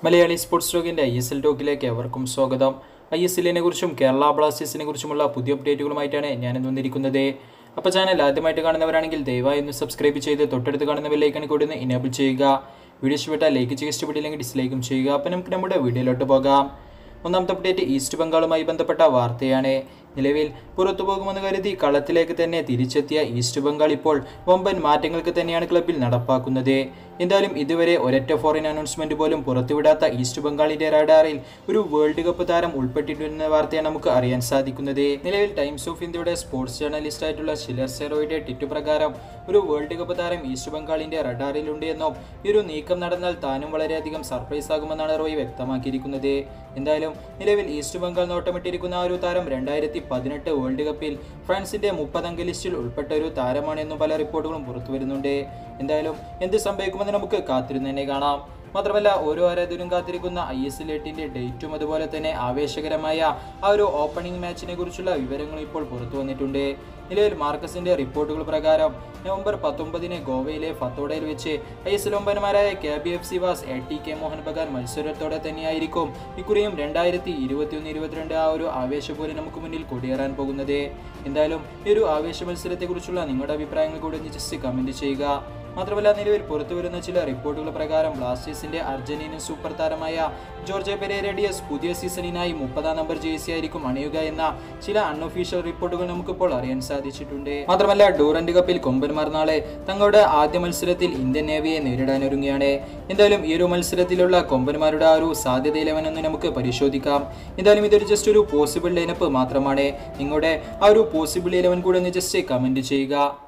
Malayali sports ടോക്കിൻ്റെ I S L ടോക്കിലേക്ക് എവർക്കും സ്വാഗതം ഐ എസ് എല്ലിനെ കുറിച്ചും കേരള ബ്ലാസ്റ്റേഴ്സിനെ കുറിച്ചുമുള്ള പുതിയ അപ്ഡേറ്റുകളുമായിട്ടാണ് ഞാനിന്ന് വന്നിരിക്കുന്നത് അപ്പോൾ ചാനൽ ആദ്യമായിട്ട് കാണുന്നവരാണെങ്കിൽ ദയവായി ഒന്ന് സബ്സ്ക്രൈബ് ചെയ്ത് തൊട്ടടുത്ത് കാണുന്ന ബെല്ലൈക്കൺ കൂടി ഒന്ന് ഇനേബിൾ ചെയ്യുക വീഡിയോ ഇഷ്ടപ്പെട്ടാൽ ലൈക്ക് ചെയ്യുക ഇഷ്ടപ്പെട്ടില്ലെങ്കിൽ ഡിസ്ലൈക്കും ചെയ്യുക അപ്പോൾ നമുക്ക് നമ്മുടെ വീഡിയോയിലോട്ട് പോകാം ഒന്നാമത്തെ അപ്ഡേറ്റ് ഈസ്റ്റ് ബംഗാളുമായി ബന്ധപ്പെട്ട വാർത്തയാണ് നിലവിൽ പുറത്തു പോകുമെന്ന് കരുതി കളത്തിലേക്ക് തന്നെ തിരിച്ചെത്തിയ ഈസ്റ്റ് ബംഗാൾ ഇപ്പോൾ വമ്പൻ മാറ്റങ്ങൾക്ക് തന്നെയാണ് ക്ലബിൽ നടപ്പാക്കുന്നത് എന്തായാലും ഇതുവരെ ഒരൊറ്റ ഫോറിൻ അനൗൺസ്മെന്റ് പോലും പുറത്തുവിടാത്ത ഈസ്റ്റ് ബംഗാളിന്റെ റഡാറിൽ ഒരു വേൾഡ് കപ്പ് താരം ഉൾപ്പെട്ടിട്ടുണ്ടെന്ന വാർത്തയാണ് നമുക്ക് അറിയാൻ സാധിക്കുന്നത് നിലവിൽ ടൈംസ് ഓഫ് ഇന്ത്യയുടെ സ്പോർട്സ് ജേർണലിസ്റ്റ് ആയിട്ടുള്ള ഷിലർ സെറോയുടെ ടിറ്റു പ്രകാരം ഒരു വേൾഡ് കപ്പ് താരം ഈസ്റ്റ് ബംഗാളിന്റെ റഡാറിലുണ്ട് എന്നും ഈ ഒരു നീക്കം നടന്നാൽ താനും വളരെയധികം സർപ്രൈസ് ആകുമെന്നാണ് റോയ് വ്യക്തമാക്കിയിരിക്കുന്നത് എന്തായാലും നിലവിൽ ഈസ്റ്റ് ബംഗാൾ നോട്ടമിട്ടിരിക്കുന്ന ആ ഒരു താരം രണ്ടായിരത്തി പതിനെട്ട് വേൾഡ് കപ്പിൽ ഫ്രാൻസിന്റെ മുപ്പതംഗ ലിസ്റ്റിൽ ഉൾപ്പെട്ട ഒരു താരമാണെന്നും പല റിപ്പോർട്ടുകളും പുറത്തു വരുന്നുണ്ട് എന്തായാലും എന്ത് സംഭവിക്കുമെന്ന് നമുക്ക് കാത്തിരുന്ന് തന്നെ കാണാം മാത്രമല്ല ഓരോ ആരാധകരും കാത്തിരിക്കുന്ന ഐ എസ് എൽ എട്ടിന്റെ ഡേറ്റും അതുപോലെ തന്നെ ആവേശകരമായ ആ ഒരു ഓപ്പണിംഗ് മാച്ചിനെ കുറിച്ചുള്ള വിവരങ്ങൾ ഇപ്പോൾ പുറത്തു വന്നിട്ടുണ്ട് നിലവിൽ മാർക്കസിന്റെ റിപ്പോർട്ടുകൾ പ്രകാരം നവംബർ പത്തൊമ്പതിന് ഗോവയിലെ ഫത്തോഡയിൽ വെച്ച് ഐ എസ് എൽ ഒമ്പന്മാരായ കെ ബി എഫ് സി വാസ് A T K Mohun Bagan മത്സരത്തോടെ തന്നെയായിരിക്കും ഇക്കുറിയും രണ്ടായിരത്തി ഇരുപത്തിയൊന്ന് ഇരുപത്തിരണ്ട് ആ ഒരു ആവേശപോലെ നമുക്ക് മുന്നിൽ കൊടിയേറാൻ പോകുന്നത് എന്തായാലും ഈ ഒരു ആവേശ മത്സരത്തെക്കുറിച്ചുള്ള നിങ്ങളുടെ അഭിപ്രായങ്ങൾ കൂടി ഒന്ന് ജസ്റ്റ് കമന്റ് ചെയ്യുക മാത്രമല്ല നിലവിൽ പുറത്തുവരുന്ന ചില റിപ്പോർട്ടുകൾ പ്രകാരം ബ്ലാസ്റ്റേഴ്സിന്റെ അർജന്റീനൻ സൂപ്പർ താരമായ ജോർജ് പെരേരഡിയസ് പുതിയ സീസണിനായി മുപ്പതാം നമ്പർ ജേഴ്സി ആയിരിക്കും അണിയുക എന്ന ചില അൺഒഫീഷ്യൽ റിപ്പോർട്ടുകൾ നമുക്കിപ്പോൾ അറിയാൻ സാധിച്ചിട്ടുണ്ട് മാത്രമല്ല ഡൂറന്റ് കപ്പിൽ കൊമ്പന്മാർ നാളെ തങ്ങളുടെ ആദ്യ മത്സരത്തിൽ ഇന്ത്യൻ നേവിയെ നേരിടാനൊരുങ്ങുകയാണ് എന്തായാലും ഈ ഒരു മത്സരത്തിലുള്ള കൊമ്പന്മാരുടെ ആ ഒരു സാധ്യത ഇലവൻ ഒന്ന് നമുക്ക് പരിശോധിക്കാം എന്തായാലും ഇതൊരു ജസ്റ്റ് ഒരു പോസിബിൾ ലൈനപ്പ് മാത്രമാണ് നിങ്ങളുടെ ആ ഒരു പോസിബിൾ ഇലവൻ കൂടെ ഒന്ന് ജസ്റ്റ് കമന്റ് ചെയ്യുക